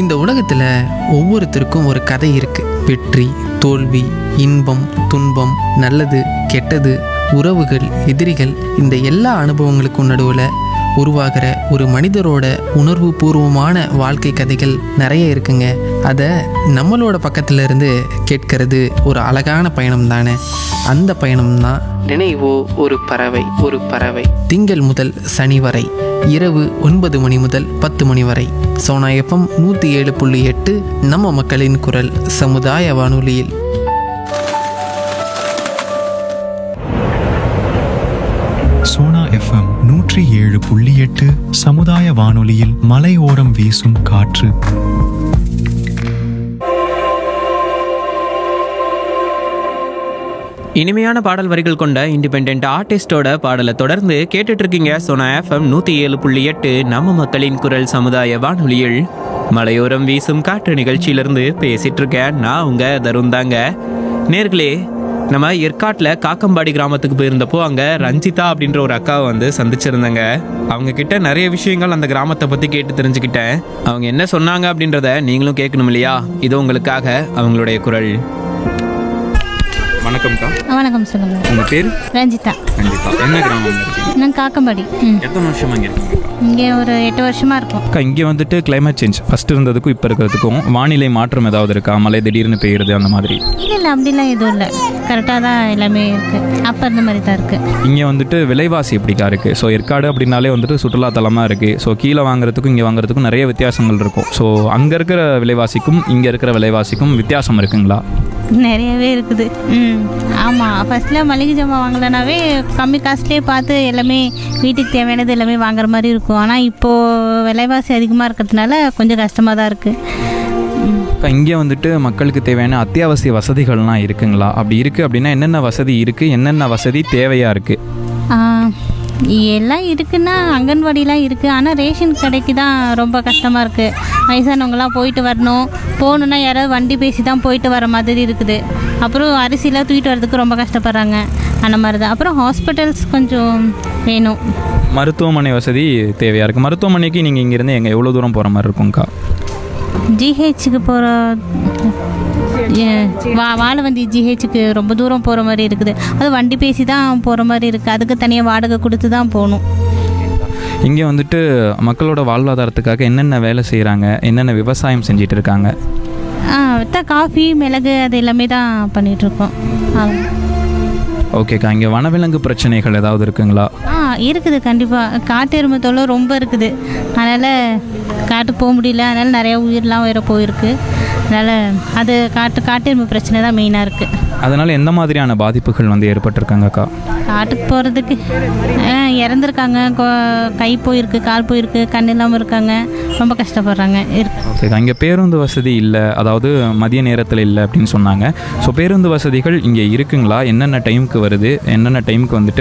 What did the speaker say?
இந்த உலகத்தில் ஒவ்வொருத்தருக்கும் ஒரு கதை இருக்கு வெற்றி தோல்வி இன்பம் துன்பம் நல்லது கெட்டது உறவுகள் எதிரிகள் இந்த எல்லா அனுபவங்களுக்கும் நடுவில் உருவாகிற ஒரு மனிதரோட உணர்வு பூர்வமான வாழ்க்கை கதைகள் நிறைய இருக்குங்க அதை நம்மளோட பக்கத்துல இருந்து கேட்கறது ஒரு அழகான பயணம் தானே அந்த பயணம் தான் நினைவோ ஒரு பறவை ஒரு பறவை திங்கள் முதல் சனி வரை இரவு ஒன்பது மணி முதல் பத்து மணி வரை சோனா எஃப்எம் நூற்றி ஏழு புள்ளி எட்டு நம்ம மக்களின் குரல் சமுதாய வானொலியில் சோனா எஃப்எம் நூற்றி ஏழு புள்ளி எட்டு சமுதாய வானொலியில் மலையோரம் வீசும் காற்று இனிமையான பாடல் வரிகள் கொண்ட இண்டிபெண்ட் ஆர்டிஸ்டோட பாடலை தொடர்ந்து கேட்டுட்டு இருக்கீங்க சோனா எஃப்எம் நூற்றி ஏழு புள்ளி எட்டு நம்ம மக்களின் குரல் சமுதாய வானொலியில் மலையோரம் வீசும் காற்று நிகழ்ச்சியிலிருந்து பேசிட்டு இருக்கேன் நான் உங்க தருண் தாங்க நேர்களே நம்ம ஏற்காட்டில் காக்கம்பாடி கிராமத்துக்கு போயிருந்தப்போ அங்கே ரஞ்சிதா அப்படின்ற ஒரு அக்காவை வந்து சந்திச்சிருந்தேங்க அவங்க கிட்ட நிறைய விஷயங்கள் அந்த கிராமத்தை பற்றி கேட்டு தெரிஞ்சுக்கிட்டேன் அவங்க என்ன சொன்னாங்க அப்படின்றத நீங்களும் கேட்கணும் இல்லையா இது உங்களுக்காக அவங்களுடைய குரல் வணக்கம்க்கா வணக்கம் சொல்லுங்க உங்கள் பேர் ரஞ்சிதா கண்டிப்பா என்ன கிராமம் இருக்கீங்க நான் காக்கம்பாடி ம் எத்தனை வருஷமா இங்கே இருக்கீங்க இங்கே ஒரு எட்டு வருஷமா இருக்கும் அக்கா இங்கே வந்துட்டு climate சேஞ்ச் ஃபர்ஸ்ட் இருந்ததுக்கும் இப்போ இருக்கிறதுக்கும் வானிலை மாற்றம் ஏதாவது இருக்கா மழை திடீர்னு பெய்யுறது அந்த மாதிரி இல்லை இல்லை அப்படிலாம் எதுவும் இல்லை கரெக்டாக தான் எல்லாமே இருக்குது அப்போ இருந்த மாதிரி தான் இருக்குது இங்கே வந்துட்டு விலைவாசி எப்படிக்கா இருக்குது ஸோ ஏற்காடு அப்படின்னாலே வந்துட்டு சுற்றுலாத்தலமாக இருக்குது ஸோ கீழே வாங்குறதுக்கும் இங்கே வாங்குறதுக்கும் நிறைய வித்தியாசங்கள் இருக்கும் ஸோ அங்கே இருக்கிற விலைவாசிக்கும் இங்கே இருக்கிற விலைவாசிக்கும் வித்தியாசம் இருக்குங்களா நிறையவே இருக்குது ம் ஆமாம் ஃபஸ்ட்டில் மளிகை ஜாமான் வாங்கலைனாவே கம்மி காசுலேயே பார்த்து எல்லாமே வீட்டுக்கு தேவையானது எல்லாமே வாங்குற மாதிரி இருக்கும் ஆனால் இப்போது விலைவாசி அதிகமாக இருக்கிறதுனால கொஞ்சம் கஷ்டமாக தான் இருக்குது ம் அக்கா இங்கே வந்துட்டு மக்களுக்கு தேவையான அத்தியாவசிய வசதிகள்லாம் இருக்குங்களா அப்படி இருக்குது அப்படின்னா என்னென்ன வசதி இருக்குது என்னென்ன வசதி தேவையாக இருக்குது ஆ, எல்லாம் இருக்குன்னா அங்கன்வாடிலாம் இருக்குது ஆனால் ரேஷன் கடைக்கு தான் ரொம்ப கஷ்டமாக இருக்குது வயசானவங்களாம் போயிட்டு வரணும் போகணுன்னா யாராவது வண்டி பேசி தான் போயிட்டு வர மாதிரி இருக்குது அப்புறம் அரிசிலாம் தூக்கிட்டு வரதுக்கு ரொம்ப கஷ்டப்படுறாங்க அந்த மாதிரி தான் அப்புறம் ஹாஸ்பிட்டல்ஸ் கொஞ்சம் வேணும் மருத்துவமனை வசதி தேவையாக இருக்குது மருத்துவமனைக்கு நீங்கள் இங்கேருந்து எங்கே எவ்வளோ தூரம் போகிற மாதிரி இருக்கும்க்கா ஜிஹெச்சுக்கு போகிற வா வாழவந்தி ஜிஹெச்சுக்கு ரொம்ப தூரம் போகிற மாதிரி இருக்குது அது வண்டி பேசி தான் போகிற மாதிரி இருக்குது அதுக்கு தனியாக வாடகை கொடுத்து தான் போகணும் இங்கே வந்துட்டு மக்களோட வாழ்வாதாரத்துக்காக என்னென்ன வேலை செய்கிறாங்க என்னென்ன விவசாயம் செஞ்சிட்டு இருக்காங்க ஆ வித்தா காஃபி மிளகு அது எல்லாமே தான் பண்ணிகிட்ருக்கோம் ஓகேக்கா இங்கே வனவிலங்கு பிரச்சனைகள் ஏதாவது இருக்குங்களா ஆ இருக்குது கண்டிப்பாக காட்டு எருமை தொல்லை ரொம்ப இருக்குது அதனால் காட்டுக்கு போக முடியல அதனால் நிறைய உயிர்லாம் வேற போயிருக்கு அதனால் அது காட்டு காட்டு எருமை பிரச்சனை தான் மெயினாக இருக்குது அதனால் எந்த மாதிரியான பாதிப்புகள் வந்து ஏற்பட்டிருக்காங்கக்கா காட்டுக்கு போகிறதுக்கு இறந்துருக்காங்க கொ- கை போயிருக்கு கால் போயிருக்கு கண் இல்லாமல் இருக்காங்க ரொம்ப கஷ்டப்படுறாங்க இருக்கு ஓகேக்கா இங்கே பேருந்து வசதி இல்லை அதாவது மதிய நேரத்தில் இல்லை அப்படின்னு சொன்னாங்க ஸோ பேருந்து வசதிகள் இங்கே இருக்குங்களா என்னென்ன டைமுக்கு வருது என்னென்ன டைமுக்கு வந்துட்டு